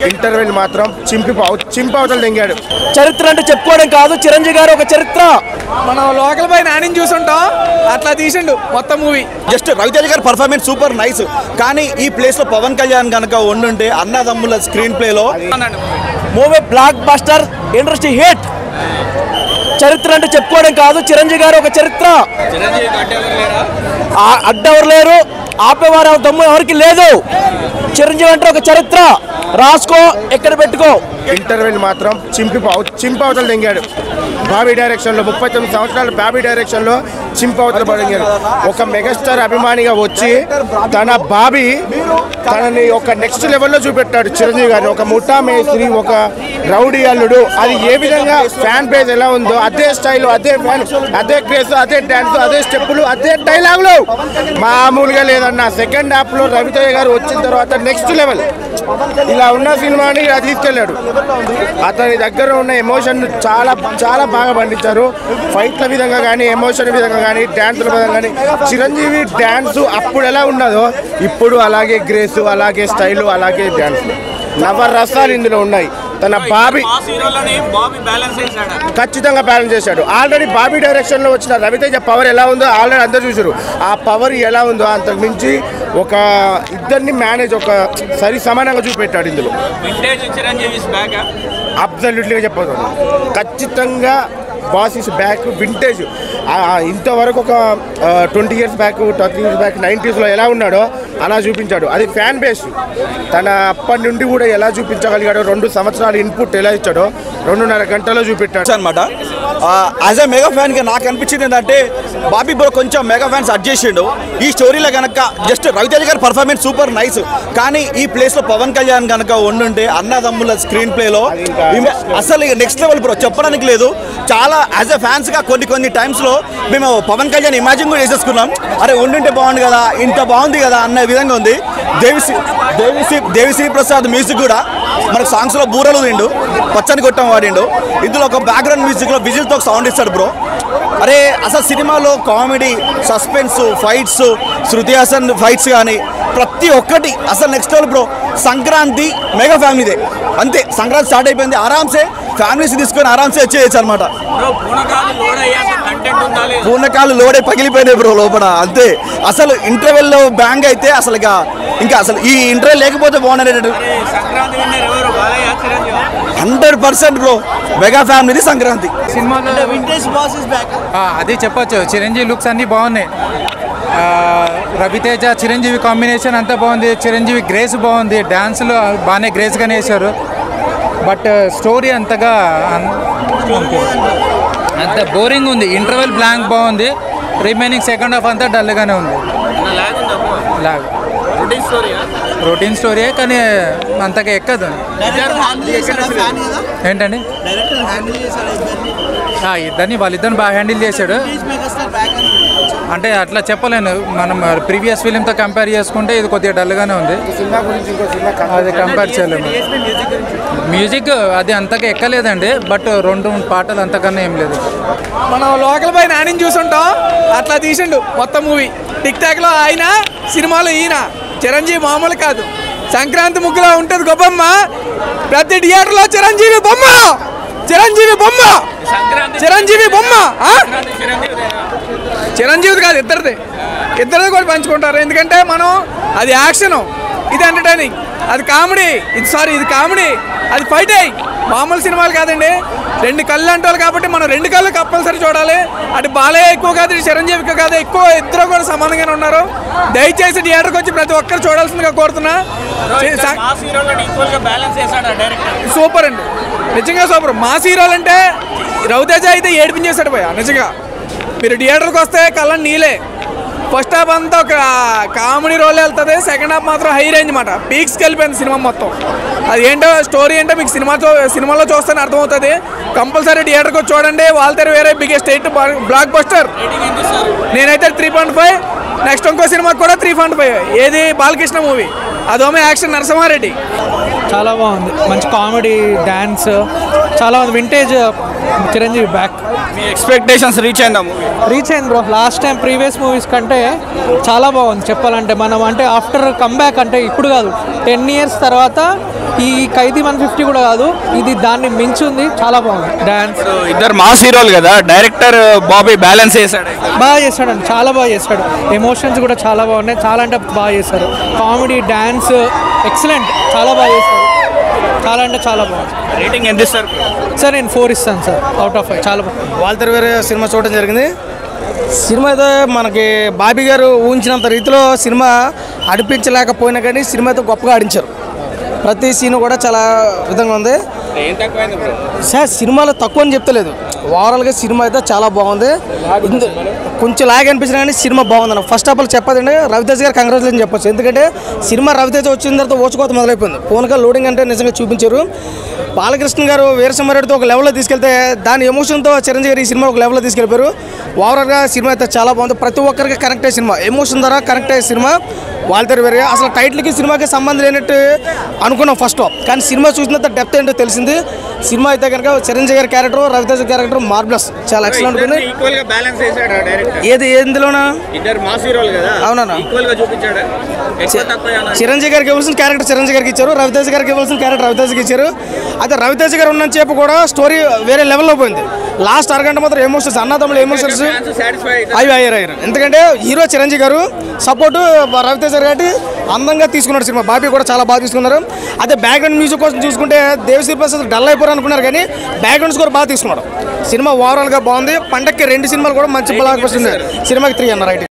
Interval మాత్రం చింపి చింపి అవతల తెంగాడు చరిత్ర అంటే చెప్పుకోవడం కాదు చిరంజీవి గారు ఒక చరిత్ర మనం లోకల్ పై నానిని చూసుంటాం అట్లా తీసిండు మొత్తం మూవీ జస్ట్ రవితేజ గారి పర్ఫార్మెన్స్ సూపర్ నైస్ కానీ ఈ ప్లేస్ లో పవన్ కళ్యాణ్ కనుక ఉండుంటే అన్నదమ్ముల స్క్రీన్ ప్లే లో movie blockbuster industry hit చరిత్ర అంటే చెప్పుకోవడం కాదు చిరంజీవి గారు ఒక చరిత్ర ఆ- అడ్డెవరు లేరు ఆపేవారు ఎవరు దమ్ము ఎవరికి లేదు చిరంజీవి అంటే ఒక చరిత్ర రాసుకో ఎక్కడ పెట్టుకో ఇంటర్వెల్ మాత్రం చింపి చింపి అవతల తెంగాడు బాబీ డైరెక్షన్ లో ముప్పై తొమ్మిది సంవత్సరాలు బాబీ డైరెక్షన్ లో చింపి అవతల పడింగాడు ఒక మెగాస్టార్ అభిమానిగా వచ్చి తన బాబీ తనని ఒక నెక్స్ట్ లెవెల్లో చూపెట్టాడు చిరంజీవి గారిని ఒక ముఠా మేస్త్రి ఒక రౌడీ అల్లుడు అది ఏ విధంగా ఫ్యాన్ బేస్ ఎలా ఉందో అదే స్టైల్ అదే ఫ్యాన్ అదే క్రేజ్ అదే డాన్స్ అదే స్టెప్పులు అదే డైలాగులు మామూలుగా లేదన్న సెకండ్ హాఫ్ లో రవితేజ గారు వచ్చిన తర్వాత నెక్స్ట్ లెవెల్ ఇలా ఉన్న సినిమాని ఇలా తీసుకెళ్ళాడు అతని దగ్గర ఉన్న ఎమోషన్ చాలా చాలా బాగా పండించారు ఫైట్ల విధంగా కానీ ఎమోషన్ విధంగా కానీ డ్యాన్సుల విధంగా కానీ చిరంజీవి డ్యాన్స్ అప్పుడు ఎలా ఉన్నదో ఇప్పుడు అలాగే గ్రేస్ అలాగే స్టైలు అలాగే డ్యాన్స్ నవరసాలు ఇందులో ఉన్నాయి తన బాబీ ఖచ్చితంగా బ్యాలెన్స్ చేశాడు ఆల్రెడీ బాబీ డైరెక్షన్ లో వచ్చిన రవితేజ పవర్ ఎలా ఉందో ఆల్రెడీ అందరూ చూసారు ఆ పవర్ ఎలా ఉందో అంతకు మించి ఒక ఇద్దరిని మేనేజ్ ఒక సరి సమానంగా చూపెట్టాడు ఇందులో అబ్జల్యూట్లీగా చెప్పదు ఖచ్చితంగా బాస్ ఇస్ బ్యాక్ వింటేజ్ ఇంతవరకు ఒక twenty years back thirty years back నైంటీస్లో ఎలా ఉన్నాడో అలా చూపించాడు అది ఫ్యాన్ బేస్ తన అప్పటి నుండి కూడా ఎలా చూపించగలిగాడో రెండు సంవత్సరాల ఇన్పుట్ ఎలా ఇచ్చాడో రెండున్నర గంటలో చూపెట్టాడు అనమాట యాజ్ ఎ మెగా ఫ్యాన్ గా నాకు అనిపించింది ఏంటంటే బాబీ బ్రో కొంచెం మెగా ఫ్యాన్స్ అడ్జస్ట్ చేసిండు ఈ స్టోరీలో కనుక జస్ట్ రవితేజ గారి పర్ఫార్మెన్స్ సూపర్ నైస్ కానీ ఈ ప్లేస్ లో పవన్ కళ్యాణ్ కనుక ఉండుంటే అన్నదమ్ముల స్క్రీన్ ప్లే లో ఈమె- అసలు నెక్స్ట్ లెవెల్ బ్రో చెప్పడానికి లేదు చాలా యాజ్ ఎ ఫ్యాన్స్ గా కొన్ని కొన్ని టైమ్స్ లో మేము పవన్ కళ్యాణ్ ఇమాజిన్ కూడా చేసేసుకున్నాం అరే ఉండుంటే బాగుంది కదా ఇంత బాగుంది కదా అన్న విధంగా ఉంది దేవిశ్రీ దేవిశ్రీ దేవిశ్రీ ప్రసాద్ మ్యూజిక్ కూడా మనకు సాంగ్స్ లో బూరలు తిండు పచ్చని కొట్టం వాడిండు ఇందులో ఒక బ్యాక్గ్రౌండ్ మ్యూజిక్ లో విజిల్ తో సౌండ్ ఇస్తాడు బ్రో అరే అసలు సినిమాలో comedy suspense fights Shruti Haasan fights కానీ ప్రతి ఒక్కటి అసలు next level bro Sankranti mega ఫ్యామిలీదే అంతే సంక్రాంతి స్టార్ట్ అయిపోయింది ఆరామ్సే ఫ్యామిలీస్ తీసుకొని ఆరామ్సే వచ్చేయచ్చు అనమాట పూర్ణకాలు లోడే పగిలిపోయినాయి బ్రో లోపల అంతే అసలు ఇంటర్వెల్లో బ్యాంగ్ అయితే అసలు ఇక ఇంకా అసలు ఈ ఇంటర్వెల్ లేకపోతే బాగుండేటట్టు hundred percent bro mega family Sankranti సినిమాలో ఆ, అది చెప్పొచ్చు చిరంజీవి లుక్స్ అన్నీ బాగున్నాయి ఆ, రవితేజ చిరంజీవి కాంబినేషన్ అంతా బాగుంది చిరంజీవి గ్రేస్ బాగుంది డ్యాన్స్లో బాగానే గ్రేస్గానే వేశారు బట్ స్టోరీ అంతగా అన్- అంత బోరింగ్ ఉంది ఇంటర్వెల్ బ్లాంక్ బాగుంది రిమైనింగ్ సెకండ్ హాఫ్ అంతా డల్గానే ఉంది లాగ్ రొటీన్ స్టోరీయే కానీ అంతగా ఎక్కదు ఏంటండి ఆ, ఇద్దరిని వాళ్ళిద్దరిని బాగా హ్యాండిల్ చేశాడు అంటే అట్లా చెప్పలేను మనం ప్రీవియస్ ఫిలింతో కంపేర్ చేసుకుంటే ఇది కొద్దిగా డల్గానే ఉంది సినిమా గురించి ఇంకో సినిమా అది కంపేర్ చేయలేము మ్యూజిక్ అది అంతగా ఎక్కలేదండి బట్ రెండు మూడు పాటలు అంతకన్నా ఏం లేదు మనం లోకల్ పై నానిని చూసుంటాం అట్లా తీసిండు మొత్తం మూవీ టిక్ టాక్ లో ఆయన సినిమాలో ఈయన చిరంజీవి మామూలు కాదు సంక్రాంతి ముగ్గులో ఉంటుంది గొప్పమ్మ ప్రతి థియేటర్లో చిరంజీవి బొమ్మ చిరంజీవి బొమ్మ చిరంజీవి బొమ్మ ఆ? చిరంజీవి కాదు ఇద్దరిది ఇద్దరిది కూడా పంచుకుంటారు ఎందుకంటే మనం అది యాక్షన్ ఇది ఎంటర్టైనింగ్ అది కామెడీ ఇది సారీ ఇది కామెడీ అది ఫైట్ అయ్యి మామూలు సినిమాలు కాదండి రెండు కళ్ళు అంటారు కాబట్టి మనం రెండు కళ్ళు కంపల్సరీ చూడాలి అటు బాలయ్య ఎక్కువ కాదు ఇటు చిరంజీవి కాదు ఎక్కువ ఇద్దరు కూడా సమానంగానే ఉన్నారు దయచేసి థియేటర్కి వచ్చి ప్రతి ఒక్కరు చూడాల్సిందిగా కోరుతున్నా స- సూపర్ అండి నిజంగా సూపర్ మా హీరోలు అంటే రవితేజ అయితే ఏడిపించేశాడు పోయా నిజంగా మీరు థియేటర్కి వస్తే కళ్ళని నీలే ఫస్ట్ హాఫ్ అంతా ఒక కామెడీ రోల్ వెళ్తుంది సెకండ్ హాఫ్ మాత్రం హై రేంజ్ మాట పీక్స్కి వెళ్ళిపోయింది సినిమా మొత్తం అది ఏంటో స్టోరీ ఏంటో మీకు సినిమా చూ సినిమాలో చూస్తేనే అర్థమవుతుంది కంపల్సరీ థియేటర్కి వచ్చి చూడండి వాళ్ళతో వేరే బిగ్గెస్ట్ ఎయిట్ బ్లాక్ బస్టర్ నేనైతే త్రీ పాయింట్ ఫైవ్ నెక్స్ట్ ఇంకో సినిమాకి కూడా త్రీ పాయింట్ ఫైవ్ ఏది బాలకృష్ణ మూవీ అదోమే యాక్షన్ నరసింహారెడ్డి చాలా బాగుంది మంచి కామెడీ డ్యాన్స్ చాలా బాగుంది వింటేజ్ చిరంజీవి బ్యాక్ మీ ఎక్స్పెక్టేషన్స్ రీచ్ అయిందా మూవీ రీచ్ అయింది bro last time previous movies కంటే చాలా బాగుంది చెప్పాలంటే మనం అంటే ఆఫ్టర్ కమ్బ్యాక్ అంటే ఇప్పుడు కాదు టెన్ ఇయర్స్ తర్వాత ఈ ఖైదీ వన్ ఫిఫ్టీ కూడా కాదు ఇది దాన్ని మించి ఉంది చాలా బాగుంది డ్యాన్స్ ఇద్దరు మాస్ హీరోలు కదా డైరెక్టర్ బాబీ బ్యాలెన్స్ చేశాడు బాగా చేస్తాడు చాలా బాగా చేస్తాడు ఎమోషన్స్ కూడా చాలా బాగున్నాయి చాలా అంటే బాగా చేస్తారు కామెడీ డ్యాన్స్ ఎక్సలెంట్ చాలా బాగా చేస్తారు చాలా అంటే చాలా బాగుంది రేటింగ్ ఎంత ఇస్తారు సార్ నేను ఫోర్ ఇస్తాను సార్ అవుట్ ఆఫ్ ఫైవ్ చాలా బాగుంది వాల్తర్ వేరే సినిమా చూడడం జరిగింది సినిమా అయితే మనకి బాబీ గారు ఊహించినంత రీతిలో సినిమా అడిపించలేకపోయినా కానీ సినిమా అయితే గొప్పగా ఆడించారు ప్రతి సీన్ కూడా చాలా విధంగా ఉంది సార్ సినిమాలో తక్కువ అని చెప్తలేదు ఓవరాల్గా సినిమా అయితే చాలా బాగుంది ఇందు- కొంచెం లాగ్ అనిపించిన కానీ సినిమా బాగుంది అన్న ఫస్ట్ ఆఫ్ ఆల్ చెప్పదండి రవితేజ్ గారు కంగ్రాచులేషన్ చెప్పొచ్చు ఎందుకంటే సినిమా రవితేజ వచ్చిన తర్వాత ఓచుకోత మొదలైపోయింది ఫోన్గా లోడింగ్ అంటే నిజంగా చూపించారు బాలకృష్ణ గారు వీరసింహారెడ్డితో ఒక లెవెల్లో తీసుకెళ్తే దాని ఎమోషన్తో చిరంజీవి గారు ఈ సినిమా ఒక లెవెల్లో తీసుకెళ్ళిపోయారు ఓవరాల్గా సినిమా అయితే చాలా బాగుంది ప్రతి ఒక్కరికి కనెక్ట్ అయ్యే సినిమా ఎమోషన్ ద్వారా కనెక్ట్ అయ్యే సినిమా వాళ్ళతో వేరే అసలు టైటిల్కి సినిమాకి సంబంధం లేనట్టు అనుకున్నాం ఫస్ట్ కానీ సినిమా చూసినంత డెప్త్ ఏంటో తెలిసింది సినిమా అయితే కనుక చిరంజీవి గారి క్యారెక్టర్ రవితేజ క్యారెక్టర్ మార్బలస్ చాలా ఎక్సలెంట్ ఉంది ఈక్వల్ గా బ్యాలెన్స్ చేశాడు డైరెక్టర్ ఏది ఎందులోనా ఇద్దరు మాస్ హీరోలు కదా అవునన్నా. ఈక్వల్ గా చూపించాడు ఎక్కువ తక్కువ ఏమన్నా? చిరంజీవి గారికి ఇవ్వాల్సిన క్యారెక్టర్ చిరంజీవి గారికి ఇచ్చారు రవితేజ గారికి ఇవ్వాల్సిన క్యారెక్టర్ రవితేజకి ఇచ్చారు అయితే రవితేజ గారు ఉన్నంతసేపు కూడా స్టోరీ వేరే లెవెల్లో పోయింది లాస్ట్ అరగంట మాత్రం ఎమోషన్స్ అన్నదమ్ముల ఎమోషన్స్ Fans satisfy అవుతారు. అవి అయ్యారు అయ్యారు ఎందుకంటే హీరో చిరంజీవి గారు సపోర్టు రవితేజ గారు కాబట్టి అందంగా తీసుకున్నారు సినిమా బాబీ కూడా చాలా బాగా తీసుకున్నారు అదే బ్యాక్గ్రౌండ్ మ్యూజిక్ కోసం చూసుకుంటే దేవశ్రీ ప్రసాద్ డల్ అయిపోయారు అనుకున్నారు కానీ బ్యాక్గ్రౌండ్ స్కోర్ బాగా తీసుకున్నాడు సినిమా ఓవరాల్గా బాగుంది పండక్కి రెండు సినిమాలు కూడా మంచి బ్లాక్ వస్తుంది సినిమాకి త్రీ అన్నారు రైట్